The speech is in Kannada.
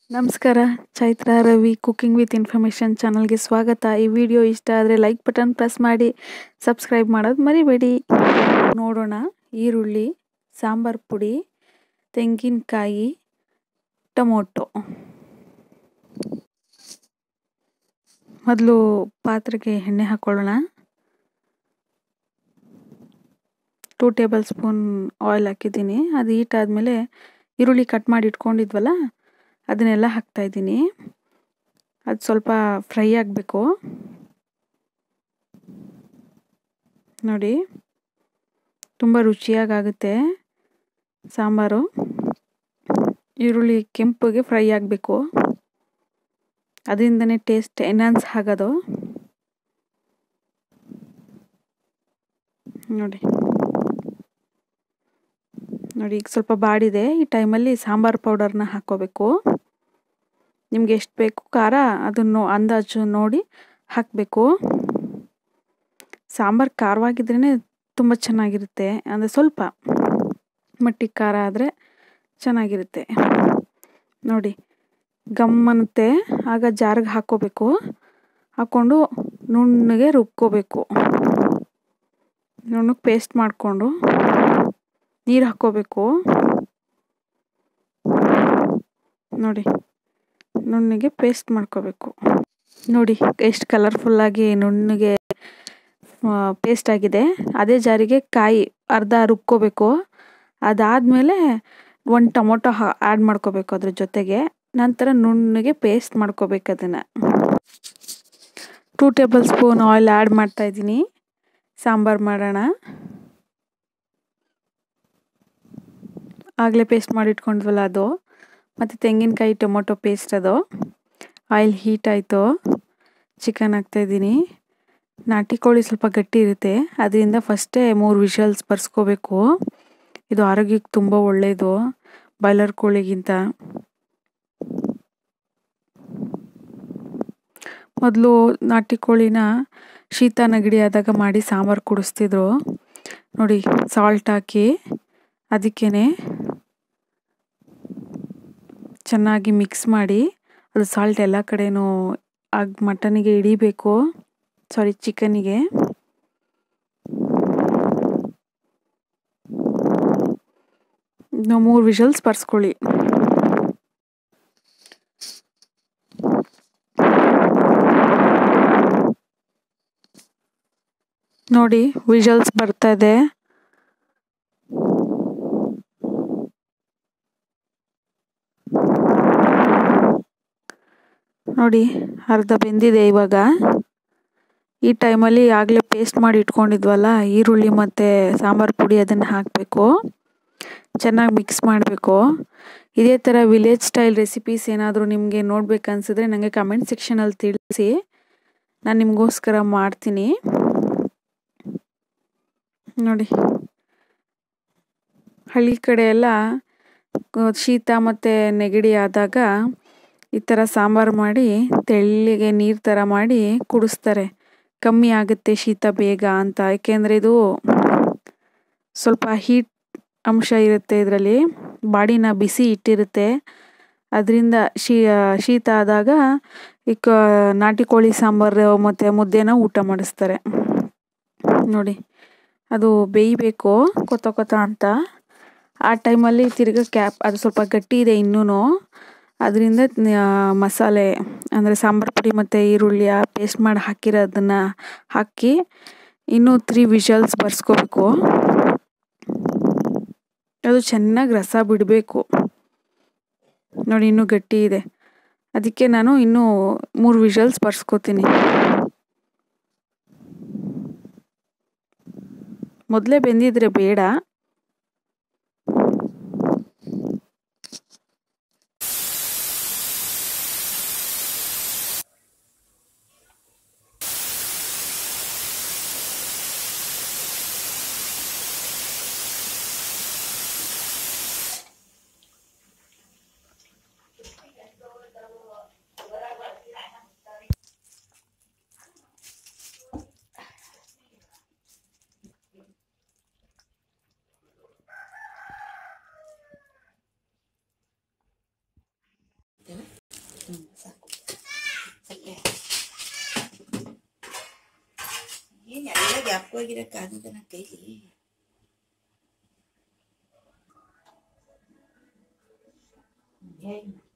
ನಮಸ್ಕಾರ Chaitra Ravi cooking with information ಚಾನಲ್ಗೆ ಸ್ವಾಗತ ಈ ವಿಡಿಯೋ ಇಷ್ಟ ಆದರೆ ಲೈಕ್ ಬಟನ್ ಪ್ರೆಸ್ ಮಾಡಿ ಸಬ್ಸ್ಕ್ರೈಬ್ ಮಾಡೋದು ಮರಿಬೇಡಿ ನೋಡೋಣ ಈರುಳ್ಳಿ ಸಾಂಬಾರು ಪುಡಿ ತೆಂಗಿನಕಾಯಿ ಟೊಮೊಟೊ ಮೊದಲು ಪಾತ್ರೆಗೆ ಎಣ್ಣೆ ಹಾಕ್ಕೊಳ್ಳೋಣ ಟೂ ಟೇಬಲ್ ಸ್ಪೂನ್ ಆಯಿಲ್ ಹಾಕಿದ್ದೀನಿ ಅದು ಹೀಟ್ ಆದಮೇಲೆ ಈರುಳ್ಳಿ ಕಟ್ ಮಾಡಿ ಇಟ್ಕೊಂಡಿದ್ವಲ್ಲ ಅದನ್ನೆಲ್ಲ ಹಾಕ್ತಾಯಿದ್ದೀನಿ ಅದು ಸ್ವಲ್ಪ ಫ್ರೈ ಆಗಬೇಕು ನೋಡಿ ತುಂಬ ರುಚಿಯಾಗುತ್ತೆ ಸಾಂಬಾರು ಈರುಳ್ಳಿ ಕೆಂಪಗೆ ಫ್ರೈ ಆಗಬೇಕು ಅದರಿಂದನೇ ಟೇಸ್ಟ್ ಎನ್ಹಾನ್ಸ್ ಆಗೋದು ನೋಡಿ ನೋಡಿ ಈಗ ಸ್ವಲ್ಪ ಬಾಡಿದೆ ಈ ಟೈಮಲ್ಲಿ ಸಾಂಬಾರು ಪೌಡರ್ನ ಹಾಕ್ಕೋಬೇಕು ನಿಮ್ಗೆ ಎಷ್ಟು ಬೇಕು ಖಾರ ಅದನ್ನು ಅಂದಾಜು ನೋಡಿ ಹಾಕಬೇಕು ಸಾಂಬಾರು ಖಾರವಾಗಿದ್ರೇ ತುಂಬ ಚೆನ್ನಾಗಿರುತ್ತೆ ಅಂದರೆ ಸ್ವಲ್ಪ ಮಟ್ಟಿಗೆ ಖಾರ ಆದರೆ ಚೆನ್ನಾಗಿರುತ್ತೆ ನೋಡಿ ಗಮ್ಮನ್ನುತ್ತೆ ಆಗ ಜಾರಿಗೆ ಹಾಕ್ಕೋಬೇಕು ಹಾಕ್ಕೊಂಡು ನುಣ್ಣಗೆ ರುಬ್ಕೋಬೇಕು ನುಣ್ಣಗೆ ಪೇಸ್ಟ್ ಮಾಡಿಕೊಂಡು ನೀರು ಹಾಕ್ಕೋಬೇಕು ನೋಡಿ ನುಣ್ಣಗೆ ಪೇಸ್ಟ್ ಮಾಡ್ಕೋಬೇಕು ನೋಡಿ ಎಷ್ಟು ಕಲರ್ಫುಲ್ಲಾಗಿ ನುಣ್ಣಗೆ ಪೇಸ್ಟ್ ಆಗಿದೆ ಅದೇ ಜಾರಿಗೆ ಕಾಯಿ ಅರ್ಧ ರುಬ್ಕೋಬೇಕು ಅದಾದಮೇಲೆ ಒಂದು ಟೊಮೊಟೊ ಹಾ ಆ್ಯಡ್ ಮಾಡ್ಕೋಬೇಕು ಅದ್ರ ಜೊತೆಗೆ ನಂತರ ನುಣ್ಣಗೆ ಪೇಸ್ಟ್ ಮಾಡ್ಕೋಬೇಕು ಅದನ್ನು two tablespoon oil add ಮಾಡ್ತಾಯಿದ್ದೀನಿ ಸಾಂಬಾರು ಮಾಡೋಣ ಆಗಲೇ ಪೇಸ್ಟ್ ಮಾಡಿ ಇಟ್ಕೊಂಡ್ವಲ್ಲ ಅದು ಮತ್ತು ತೆಂಗಿನಕಾಯಿ ಟೊಮೊಟೊ ಪೇಸ್ಟ್ ಅದು ಆಯಿಲ್ ಹೀಟ್ ಆಯಿತು ಚಿಕನ್ ಹಾಕ್ತಾಯಿದ್ದೀನಿ ನಾಟಿ ಕೋಳಿ ಸ್ವಲ್ಪ ಗಟ್ಟಿ ಇರುತ್ತೆ ಅದರಿಂದ ಫಸ್ಟೇ ಮೂರು ವಿಷಲ್ಸ್ ಬರ್ಸ್ಕೋಬೇಕು ಇದು ಆರೋಗ್ಯಕ್ಕೆ ತುಂಬ ಒಳ್ಳೆಯದು ಬಾಯ್ಲರ್ ಕೋಳಿಗಿಂತ ಮೊದಲು ನಾಟಿ ಕೋಳಿನ ಶೀತ ನೆಗಡಿ ಆದಾಗ ಮಾಡಿ ಸಾಂಬಾರು ಕುಡಿಸ್ತಿದ್ರು ನೋಡಿ ಸಾಲ್ಟ್ ಹಾಕಿ ಅದಕ್ಕೇ ಚೆನ್ನಾಗಿ ಮಿಕ್ಸ್ ಮಾಡಿ ಅದು ಸಾಲ್ಟ್ ಎಲ್ಲ ಕಡೆನೂ ಆಗ ಮಟನಿಗೆ ಹಿಡಿಬೇಕು ಸಾರಿ ಚಿಕನಿಗೆ ಮೂರು ವಿಷಲ್ಸ್ ಬರ್ಸ್ಕೊಳ್ಳಿ ನೋಡಿ ವಿಷಲ್ಸ್ ಬರ್ತಾ ಇದೆ ನೋಡಿ ಅರ್ಧ ಬೆಂದಿದೆ ಇವಾಗ ಈ ಟೈಮಲ್ಲಿ ಆಗಲೇ ಪೇಸ್ಟ್ ಮಾಡಿ ಇಟ್ಕೊಂಡಿದ್ವಲ್ಲ ಈರುಳ್ಳಿ ಮತ್ತು ಸಾಂಬಾರು ಪುಡಿ ಅದನ್ನು ಹಾಕಬೇಕು ಚೆನ್ನಾಗಿ ಮಿಕ್ಸ್ ಮಾಡಬೇಕು ಇದೇ ಥರ ವಿಲೇಜ್ ಸ್ಟೈಲ್ ರೆಸಿಪೀಸ್ ಏನಾದರೂ ನಿಮಗೆ ನೋಡ್ಬೇಕು ಅನಿಸಿದ್ರೆ ನನಗೆ ಕಮೆಂಟ್ ಸೆಕ್ಷನಲ್ಲಿ ತಿಳಿಸಿ ನಾನು ನಿಮಗೋಸ್ಕರ ಮಾಡ್ತೀನಿ ನೋಡಿ ಹಳ್ಳಿ ಕಡೆ ಎಲ್ಲ ಶೀತ ಮತ್ತು ನೆಗಡಿ ಆದಾಗ ಈ ಥರ ಸಾಂಬಾರು ಮಾಡಿ ತೆಳ್ಳಗೆ ನೀರು ಥರ ಮಾಡಿ ಕುಡಿಸ್ತಾರೆ ಕಮ್ಮಿ ಆಗುತ್ತೆ ಶೀತ ಬೇಗ ಅಂತ ಏಕೆಂದರೆ ಇದು ಸ್ವಲ್ಪ ಹೀಟ್ ಅಂಶ ಇರುತ್ತೆ ಇದರಲ್ಲಿ ಬಾಡಿನ ಬಿಸಿ ಇಟ್ಟಿರುತ್ತೆ ಅದರಿಂದ ಶೀ ಶೀತ ಆದಾಗ ಈಗ ನಾಟಿ ಕೋಳಿ ಸಾಂಬಾರು ಮತ್ತು ಮುದ್ದೆನ ಊಟ ಮಾಡಿಸ್ತಾರೆ ನೋಡಿ ಅದು ಬೇಯಬೇಕು ಕೊತ ಕೊತ ಅಂತ ಆ ಟೈಮಲ್ಲಿ ತಿರ್ಗಾ ಕ್ಯಾಪ್ ಅದು ಸ್ವಲ್ಪ ಗಟ್ಟಿ ಇದೆ ಇನ್ನೂ ಅದರಿಂದ ಮಸಾಲೆ ಅಂದರೆ ಸಾಂಬಾರು ಪುಡಿ ಮತ್ತು ಈರುಳ್ಳಿ ಪೇಸ್ಟ್ ಮಾಡಿ ಹಾಕಿರೋದನ್ನು ಹಾಕಿ ಇನ್ನೂ ತ್ರೀ ವಿಷಲ್ಸ್ ಬರ್ಸ್ಕೋಬೇಕು ಅದು ಚೆನ್ನಾಗಿ ರಸ ಬಿಡಬೇಕು ನೋಡಿ ಇನ್ನೂ ಗಟ್ಟಿ ಇದೆ ಅದಕ್ಕೆ ನಾನು ಇನ್ನೂ ಮೂರು ವಿಷಲ್ಸ್ ಬರ್ಸ್ಕೋತೀನಿ ಮೊದಲೇ ಬೆಂದಿದ್ರೆ ಬೇಡ ದಟ್ಟವಾಗಿರಕ್ಕಾಗದ ನನ್ನ ಕೈಲಿ ಏಯ್